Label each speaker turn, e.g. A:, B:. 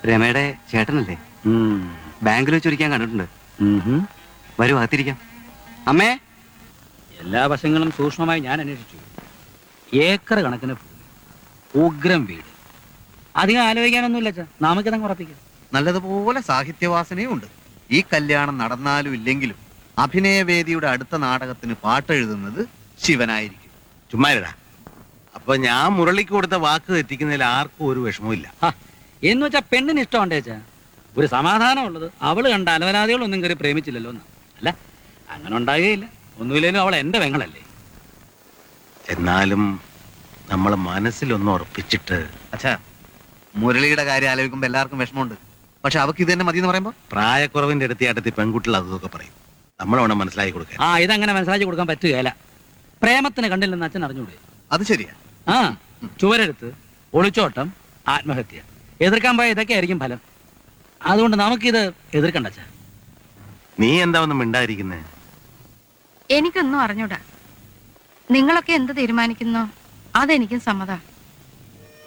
A: രമയുടെ ചേട്ടനല്ലേ
B: ഉം.
A: ബാങ്കിൽ വെച്ച് ഒരിക്കാൻ കണ്ടിട്ടുണ്ട്
B: ഉംഹും.
A: വരൂ അകത്തിരിക്കാം അമ്മേ
B: എല്ലാ വശങ്ങളും സൂക്ഷ്മമായി ഞാൻ അന്വേഷിച്ചു ഏക്കർ കണക്കിന് ഭൂമി ഉഗ്രം വീട് അധികം ആലോചിക്കാനൊന്നുമില്ല അച്ഛാ നമുക്കിതങ്ങ് ഉറപ്പിക്കാം
C: നല്ലതുപോലെ സാഹിത്യവാസനയും ഉണ്ട് ഈ കല്യാണം നടന്നാലും ഇല്ലെങ്കിലും അഭിനയവേദിയുടെ അടുത്ത നാടകത്തിന് പാട്ടെഴുതുന്നത് ശിവനായിരിക്കും
D: ചുമ്മാരടാ അപ്പൊ ഞാൻ മുരളിക്ക് കൊടുത്ത വാക്ക് തെറ്റിക്കുന്നതിൽ ആർക്കും ഒരു വിഷമവും
B: ഹ, എന്ന് വെച്ചാൽ പെണ്ണിന് ഇഷ്ടമുണ്ടേ അച്ഛാ ഒരു സമാധാനം ഉള്ളത് അവള് കണ്ട അലവലാദികളൊന്നും കയറി പ്രേമിച്ചില്ലല്ലോ എന്ന് അല്ല അങ്ങനെ ഉണ്ടാകുകയില്ല ഒന്നുമില്ലേലും അവൾ എന്റെ പെങ്ങളല്ലേ
D: എന്നാലും നമ്മൾ മനസ്സിലൊന്ന് ഉറപ്പിച്ചിട്ട്
C: അച്ഛാ മുരളിയുടെ കാര്യം ആലോചിക്കുമ്പോൾ എല്ലാവർക്കും വിഷമമുണ്ട് പക്ഷെ അവക്ക് ഇത് തന്നെ മതി എന്ന് പറയുമ്പോൾ
D: പ്രായക്കുറവിന്റെ അടുത്തിയാട്ടത്തിൽ പെൺകുട്ടികൾ അതൊക്കെ പറയും നമ്മൾ വേണം മനസ്സിലാക്കി കൊടുക്കാൻ
B: ആ ഇതങ്ങനെ മനസ്സിലാക്കി കൊടുക്കാൻ പറ്റുകയില്ല പ്രേമത്തിന് കണ്ടില്ലെന്ന് അച്ഛൻ അറിഞ്ഞൂടെ
C: അത് ശരിയാ
B: ആ ചുവരെടുത്ത് ഒളിച്ചോട്ടം ആത്മഹത്യ എതിർക്കാൻ പോയ ഇതൊക്കെ ആയിരിക്കും ഫലം അതുകൊണ്ട് നമുക്കിത് എതിർക്കണ്ട അച്ഛാ
D: നീ എന്താ ഒന്നും മിണ്ടായിരിക്കുന്നേ
E: എനിക്കൊന്നും അറിഞ്ഞൂടാ നിങ്ങളൊക്കെ എന്ത് തീരുമാനിക്കുന്നോ അതെനിക്കും സമ്മതാ